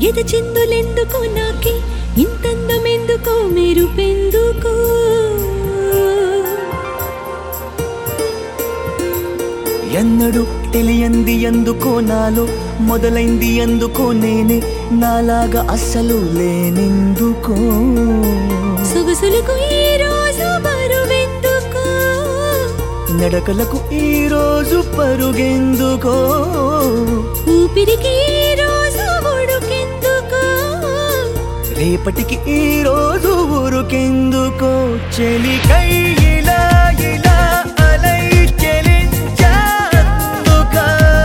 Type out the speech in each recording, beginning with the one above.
ఎద చిందులెందుకో నాకి ఇంతందమెందుకో మెరుపెందుకో ఎన్నడు తెలియంది ఎందుకో నాలో మొదలైంది ఎందుకో నేనే నాలాగా అస్సలు లేనెందుకో సొగసులకు ఈ రోజు బరువెందుకో నడకలకు ఈ రోజు పరుగెందుకో ఊపిరికి ఈ రోజు ఉడుకెందుకో రేపటికి ఈ రోజు ఊరుకెందుకో చెలికై ఇలా ఇలా అలై చెలించాందుకా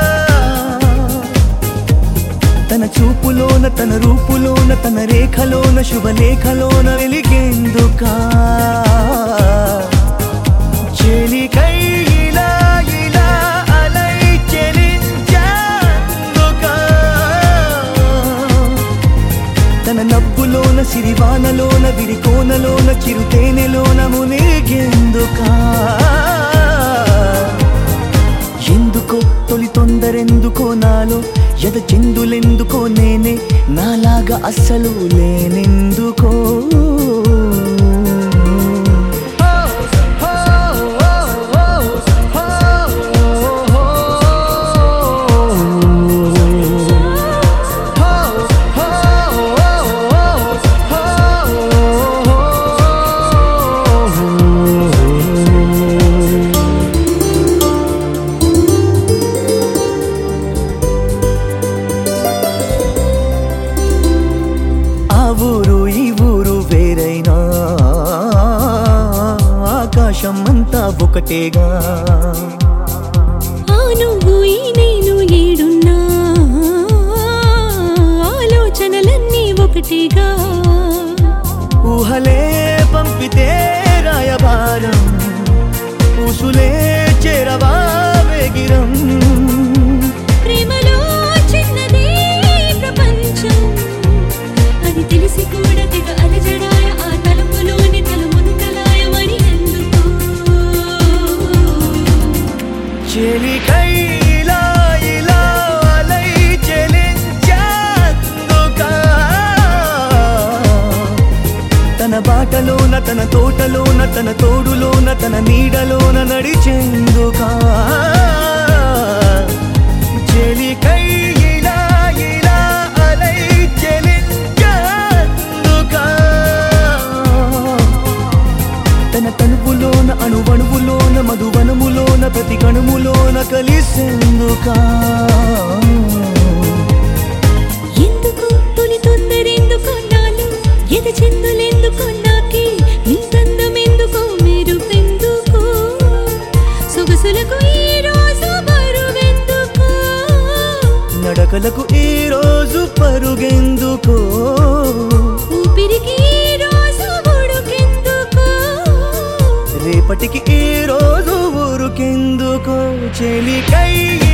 తన చూపులోన తన రూపులోన తన రేఖలోన శుభలేఖలోన వెలిగేందుకా చెలికై ఇలా ఇలా అలై చెలించాందుకా తన నవ్వులోన సిరివానలోన విరికోనలోన చిరుతేనెలోన మునిగేందుకా ఎందుకో తొలి తొందరెందుకో నాలో ఎద చెందులెందుకో నేనే నాలాగా అస్సలు లేనెందుకో ఆ ఊరు ఈ ఊరు వేరైనా ఆకాశం అంతా ఒకటేగా ఆ నువ్వు ఈ నేను ఏడున్నా ఆలోచనలన్నీ ఒకటిగా ఊహలే పంపితే రాయబారం ఊసులే చేరవా వేగిరం ప్రేమలో చిన్నదే ప్రపంచం అది తెలిసి కూడా తెగ అలజడాయ ఆ తలుపులోని తలుమును కలాయ మరి ఎందుకు చెలికై ఇలా ఇలా అలై చెలించాందుకా తన బాటలోన తన తోటలోన తన తోడులోన తన నీడలోన నడిచేందుకా చెలికై ఇలా ఇలా అలై చెలించాందుకా తన తనుపులోన అణువణువులోన మధువనములోన ప్రతి కణుములోన కలిసేందుకా ఎందుకు తొలి తొందరెందుకు నాలో ఎద చిందులెందుకు నాకి ఇంతందమెందుకు మెరుపెందుకు సొగసులకు ఈ రోజు బరువెందుకు నడకలకు ఈ రోజు పరుగెందుకో ఊపిరికి ఈ రోజు ఉడుకెందుకు రేపటికి ఈ రోజు ఊరుకెందుకో చెలికై